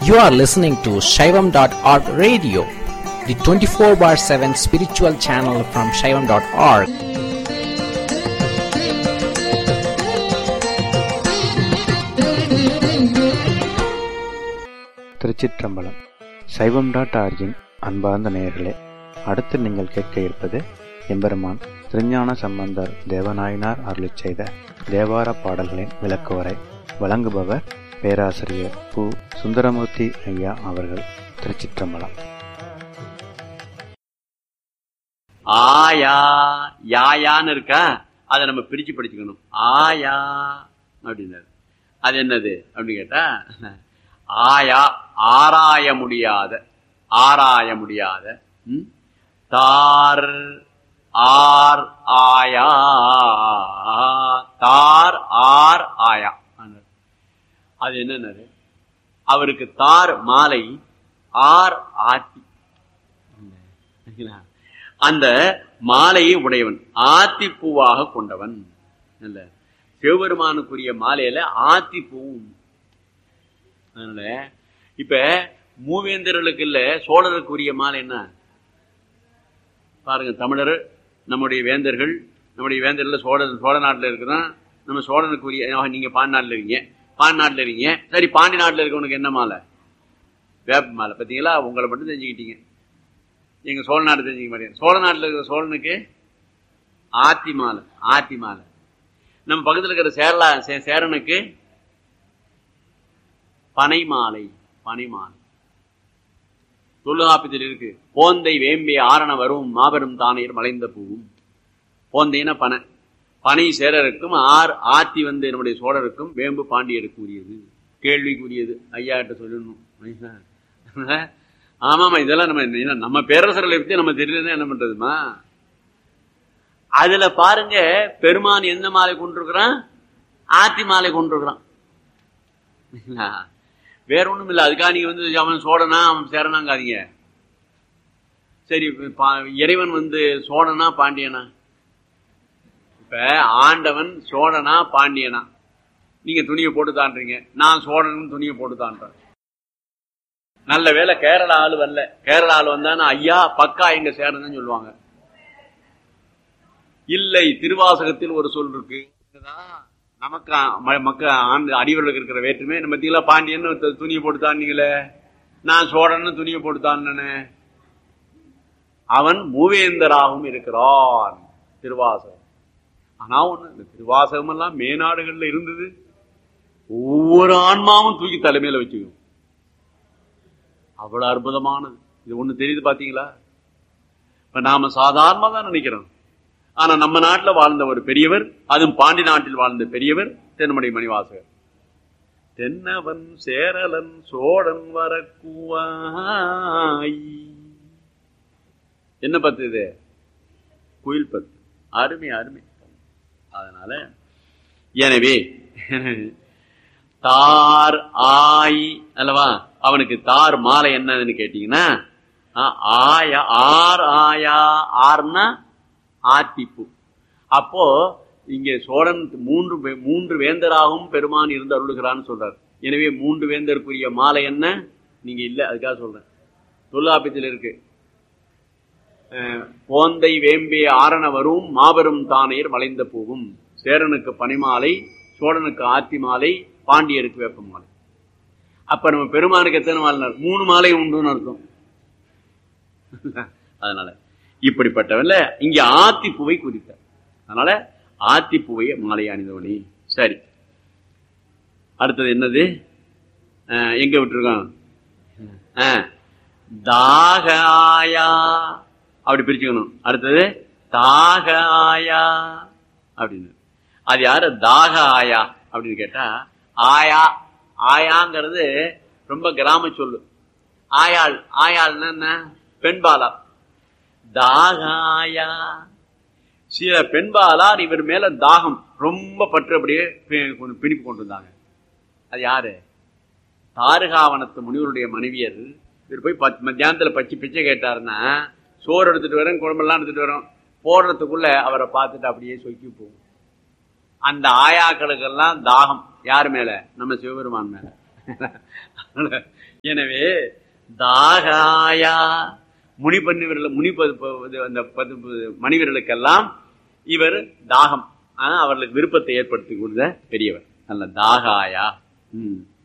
You are listening to Shaivam.org radio, the 24 bar 7 spiritual channel from Shaivam.org. திருச்சிற்றம்பலம் சைவம் dot origin அன்பார்ந்த நேயர்களே அடுத்து நீங்கள் கேட்க இருப்பது எம்பெருமான் திருஞான சம்பந்தர் தேவநாயனார் அருளிச் செய்த தேவார பாடல்களின் விளக்குவரை வழங்குபவர் பேராசிரியர் பு சுந்தரமூர்த்தி ஐயா அவர்கள் திருச்சிற்றம்பலம் ஆயா யாயான்னு இருக்கா அதை நம்ம பிரிச்சு படிச்சுக்கணும் ஆயா அப்படின்னாரு அது என்னது அப்படின்னு கேட்டா ஆயா ஆராய முடியாத ஆராய முடியாத ம்? தார் ஆர் ஆயா தார் ஆர் ஆயா ஆனாரு. அது என்னன்னாரு அவருக்கு தார் மாலை ஆர் ஆத்தி சரிங்களா? அந்த மாலையை உடையவன் ஆத்திப்பூவாக கொண்டவன் இல்ல சிவபெருமானுக்குரிய மாலையில ஆத்திப்பூவும் அதனால இப்ப மூவேந்தர்களுக்கு இல்ல சோழருக்குரிய மாலை என்ன பாருங்க தமிழர் நம்முடைய வேந்தர்கள் நம்முடைய வேந்தர்ல சோழ சோழ நாட்டுல இருக்குதான் நம்ம சோழனுக்குரிய ஆஹ், நீங்க பாண்டி நாட்டுல இருக்கீங்க பாண்டி நாட்டுல இருக்கீங்க சரி பாண்டி நாட்டுல இருக்கவனுக்கு என்ன மாலை வேப்ப மாலை பாத்தீங்களா உங்களை மட்டும் தெரிஞ்சுக்கிட்டீங்க எங்க சோழ நாடு தெரிஞ்சுக்க மாட்டேங்க சோழ நாட்டுல இருக்கிற சோழனுக்கு ஆத்தி மாலை ஆத்தி மாலை நம்ம பக்கத்துல இருக்கிற சேரலா சே- சேரனுக்கு பனை மாலை பனை மாலை தொல்காப்பியத்தில் இருக்கு போந்தை வேம்பே ஆரண வரும் மாபெரும் தானையர் மலைந்த பூவும் போந்தைன்னா பனை பனை சேரருக்கும் ஆர் ஆத்தி வந்து நம்முடைய சோழருக்கும் வேம்பு பாண்டியருக்கு உரியது கேள்விக்குரியது ஐயா கிட்ட சொல்லணும் ஆமாமா இதெல்லாம் நம்ம என்ன- நம்ம பேரரசர்களை பத்தி நம்ம தெரியலன்னா என்ன பண்றதுமா அதுல பாருங்க பெருமான் எந்த மாலை கொண்டிருக்கிறான் ஆத்தி மாலை கொண்டிருக்கிறான் சரிங்களா? வேற ஒண்ணும் இல்ல அதுக்காக நீங்க வந்து அவன் சோழனா அவன் சேரனாங்காதீங்க சரி இப்ப பா- இறைவன் வந்து சோழனா பாண்டியனா இப்ப ஆண்டவன் சோழனா பாண்டியனா நீங்க துணியை போட்டு தான்றீங்க நான் சோழன் துணியை போட்டு தான்றேன் நல்ல வேளை கேரளா ஆளு வரல கேரளா ஆளு வந்தானா ஐயா பக்கா எங்க சேரணும்னு சொல்லுவாங்க இல்லை திருவாசகத்தில் ஒரு சொல் இருக்கு இதுதான் நமக்கு ஆ- ம- மக்க ஆண்டு அடிவர்களுக்கு இருக்கிற வேற்றுமை நம்ம தீங்களா பாண்டியன்னு து- துணியை போட்டு தாண்டிங்களே நான் சோழன்னு துணியை போட்டு தாண்டனே அவன் மூவேந்தராகவும் இருக்கிறான் திருவாசகம் ஆனா ஒண்ணு இந்த திருவாசகம் எல்லாம் மேநாடுகள்ல இருந்தது ஒவ்வொரு ஆன்மாவும் தூக்கி தலைமையில வச்சுக்கும் அவ்வளவு அற்புதமானது இது ஒண்ணு தெரியுது பாத்தீங்களா இப்ப நாம சாதாரணமா தான் நினைக்கிறோம் ஆனா நம்ம நாட்டுல வாழ்ந்த ஒரு பெரியவர் அதுவும் பாண்டி நாட்டில் வாழ்ந்த பெரியவர் தென்மணி மணிவாசகர் தென்னவன் சேரலன் சோழன் வரக்கூவாய் என்ன பத்து இது குயில் பத்து அருமை அருமை அதனால எனவே தார் ஆய் அல்லவா அவனுக்கு தார் மாலை என்னதுன்னு கேட்டீங்கன்னா ஆ, ஆயா ஆர் ஆயா ஆர்னா ஆத்திப்பு அப்போ இங்கே சோழன் மூன்று வே- மூன்று வேந்தராகவும் பெருமான் இருந்து அருளுகிறான்னு சொல்றார் எனவே மூன்று வேந்தருக்குரிய மாலை என்ன நீங்க இல்ல அதுக்காக சொல்றேன் தொல்லாப்பியத்தில் இருக்கு அஹ், போந்தை வேம்பே ஆரண வரும் மாபெரும் தானையர் வளைந்த பூவும் சேரனுக்கு பனிமாலை சோழனுக்கு ஆத்தி மாலை பாண்டியருக்கு வேப்ப மாலை அப்ப நம்ம பெருமானுக்கு எத்தனை மாலை மூணு மாலை உண்டுன்னு அர்த்தம் அதனால இப்படிப்பட்டவன்ல இங்க ஆத்திப்பூவை குறித்தார் அதனால ஆத்திப்பூவை மாலை அணிந்தவனி சரி அடுத்தது என்னது அஹ், எங்க விட்டுருக்கோம் அஹ், தாகாயா அப்படி பிரிச்சுக்கணும் அடுத்தது தாக ஆயா அப்படின்னு அது யாரு தாக ஆயா அப்படின்னு கேட்டா ஆயா ஆயாங்கிறது ரொம்ப கிராம சொல்லு ஆயாள் ஆயாள்னா என்ன பெண்பாலா தாகாயா சில பெண்பாலார் இவர் மேல தாகம் ரொம்ப பற்று அப்படியே பி- கொண்டு- பிணிப்பு கொண்டு வந்தாங்க அது யாரு தாருகாவனத்து முனிவருடைய மனைவியர் இவர் போய் பத் மத்தியானத்துல பச்சை பிச்சை கேட்டாருன்னா சோறு எடுத்துட்டு வரேன் குழம்பெல்லாம் எடுத்துட்டு வரோம் போடுறதுக்குள்ள அவரை பார்த்துட்டு அப்படியே சொக்கி போகும் அந்த ஆயாக்களுக்கெல்லாம் தாகம் யார் மேல நம்ம சிவபெருமான் மேல எனவே தாகாயா முனி பண்ணுவர்கள் முனி பது- பது- அந்த பது- மனிதர்களுக்கெல்லாம் இவர் தாகம் ஆனா, அவர்களுக்கு விருப்பத்தை ஏற்படுத்தி கொடுத்த பெரியவர் நல்ல தாகாயா ம்